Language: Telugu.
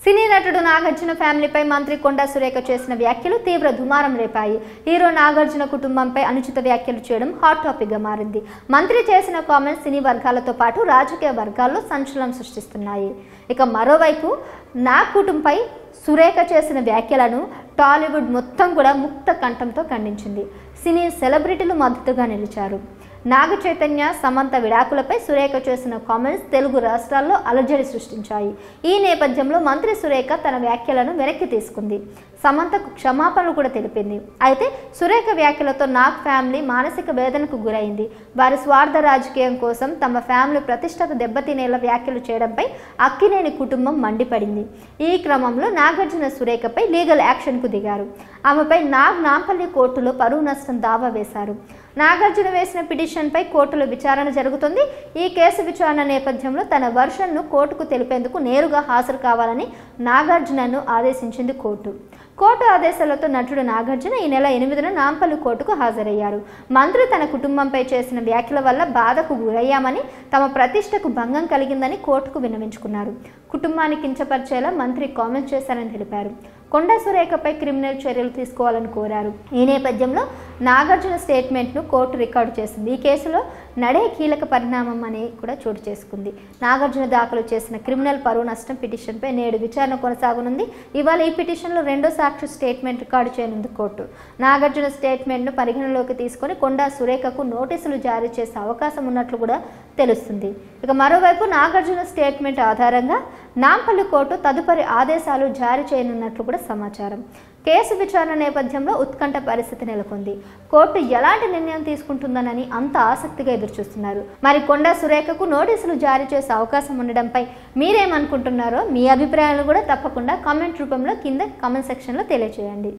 సినీ నటుడు నాగార్జున ఫ్యామిలీపై మంత్రి కొండా సురేఖ చేసిన వ్యాఖ్యలు తీవ్ర దుమారం రేపాయి హీరో నాగార్జున కుటుంబంపై అనుచిత వ్యాఖ్యలు చేయడం హాట్ టాపిక్ గా మారింది మంత్రి చేసిన కామెంట్స్ సినీ వర్గాలతో పాటు రాజకీయ వర్గాల్లో సంచలనం సృష్టిస్తున్నాయి ఇక మరోవైపు నా కుటుంబంపై సురేఖ చేసిన వ్యాఖ్యలను టాలీవుడ్ మొత్తం కూడా ముక్త కంఠంతో ఖండించింది సినీ సెలబ్రిటీలు మద్దతుగా నిలిచారు నాగ చైతన్య సమంత విడాకులపై సురేఖ చేసిన కామెంట్స్ తెలుగు రాష్ట్రాల్లో అలజడి సృష్టించాయి ఈ నేపథ్యంలో మంత్రి సురేఖ తన వ్యాఖ్యలను వెనక్కి తీసుకుంది సమంతకు క్షమాపణలు కూడా తెలిపింది అయితే సురేఖ వ్యాఖ్యలతో నాగ్ ఫ్యామిలీ మానసిక వేదనకు గురైంది వారి స్వార్థ రాజకీయం కోసం తమ ఫ్యామిలీ ప్రతిష్టకు దెబ్బతినేలా వ్యాఖ్యలు చేయడంపై అక్కినేని కుటుంబం మండిపడింది ఈ క్రమంలో నాగార్జున సురేఖపై లీగల్ యాక్షన్కు దిగారు ఆమెపై నాగ్ నాంపల్లి కోర్టులో పరువు నష్టం దావా వేశారు నాగార్జున వేసిన పిటిషన్పై కోర్టులో విచారణ జరుగుతుంది ఈ కేసు విచారణ నేపథ్యంలో తన వర్షన్ను కోర్టుకు తెలిపేందుకు నేరుగా హాజరు కావాలని నాగార్జునను ఆదేశించింది కోర్టు కోర్టు ఆదేశాలతో నటుడు నాగార్జున ఈ నెల ఎనిమిదిన నాంపల్లి కోర్టుకు హాజరయ్యారు మంత్రి తన కుటుంబంపై చేసిన వ్యాఖ్యల వల్ల బాధకు గురయ్యామని తమ ప్రతిష్టకు భంగం కలిగిందని కోర్టుకు విన్నవించుకున్నారు కుటుంబాన్ని కించపరిచేలా మంత్రి కామెంట్ చేశారని తెలిపారు కొండా సురేఖపై క్రిమినల్ చర్యలు తీసుకోవాలని కోరారు ఈ నేపథ్యంలో నాగార్జున స్టేట్మెంట్ను కోర్టు రికార్డు చేసింది ఈ కేసులో నడే కీలక పరిణామం అని కూడా చోటు చేసుకుంది నాగార్జున దాఖలు చేసిన క్రిమినల్ పరువు నష్టం పిటిషన్పై నేడు విచారణ కొనసాగనుంది ఇవాళ ఈ పిటిషన్లో రెండో సాక్షి స్టేట్మెంట్ రికార్డు చేయనుంది కోర్టు నాగార్జున స్టేట్మెంట్ను పరిగణలోకి తీసుకొని కొండా సురేఖకు నోటీసులు జారీ చేసే అవకాశం ఉన్నట్లు కూడా తెలుస్తుంది ఇక మరోవైపు నాగార్జున స్టేట్మెంట్ ఆధారంగా నాంపల్లి కోర్టు తదుపరి ఆదేశాలు జారీ చేయనున్నట్లు కూడా సమాచారం కేసు విచారణ నేపథ్యంలో ఉత్కంఠ పరిస్థితి నెలకొంది కోర్టు ఎలాంటి నిర్ణయం తీసుకుంటుందనని అంత ఆసక్తిగా ఎదురుచూస్తున్నారు మరి కొండా సురేఖకు నోటీసులు జారీ చేసే అవకాశం ఉండడంపై మీరేమనుకుంటున్నారో మీ అభిప్రాయాలను కూడా తప్పకుండా కామెంట్ రూపంలో కింద కామెంట్ సెక్షన్లో తెలియజేయండి